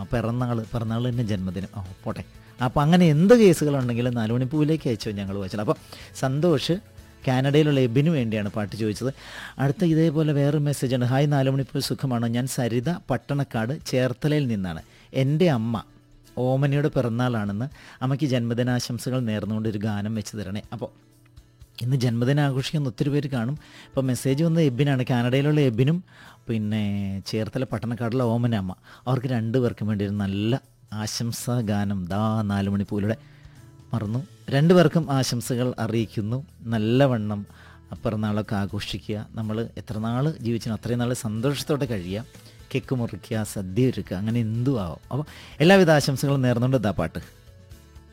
പിറന്നാൾ പിറന്നാൾ തന്നെ ജന്മദിനം ഓ പോട്ടെ അപ്പോൾ അങ്ങനെ എന്ത് കേസുകളുണ്ടെങ്കിലും നാലുമണിപ്പൂവിലേക്ക് അയച്ചോ ഞങ്ങൾ വായിച്ചത് അപ്പോൾ സന്തോഷ് കാനഡയിലുള്ള എബിന് വേണ്ടിയാണ് പാട്ട് ചോദിച്ചത് അടുത്ത ഇതേപോലെ വേറൊരു മെസ്സേജ് ഉണ്ട് ഹായ് നാലുമണിപ്പൂ സുഖമാണോ ഞാൻ സരിത പട്ടണക്കാട് ചേർത്തലയിൽ നിന്നാണ് എൻ്റെ അമ്മ ഓമനയുടെ പിറന്നാളാണെന്ന് അമ്മയ്ക്ക് ജന്മദിനാശംസകൾ നേർന്നുകൊണ്ട് ഒരു ഗാനം വെച്ച് തരണേ അപ്പോൾ ഇന്ന് ജന്മദിനം ആഘോഷിക്കുന്ന ഒത്തിരി പേര് കാണും ഇപ്പോൾ മെസ്സേജ് വന്നത് എബിനാണ് കാനഡയിലുള്ള എബിനും പിന്നെ ചേർത്തല പട്ടണക്കാടുള്ള ഓമന അമ്മ അവർക്ക് രണ്ടുപേർക്കും വേണ്ടി ഒരു നല്ല ആശംസാ ഗാനം ദാ നാല് മണിപ്പൂലൂടെ മറന്നു രണ്ടുപേർക്കും ആശംസകൾ അറിയിക്കുന്നു നല്ലവണ്ണം പിറന്നാളൊക്കെ ആഘോഷിക്കുക നമ്മൾ എത്ര നാൾ ജീവിച്ചു അത്രയും നാൾ സന്തോഷത്തോടെ കഴിയുക കേക്ക് മുറിക്കുക സദ്യ ഒരുക്കുക അങ്ങനെ എന്തും ആവും അപ്പോൾ എല്ലാവിധ ആശംസകളും നേർന്നുകൊണ്ട് ഇതാ പാട്ട്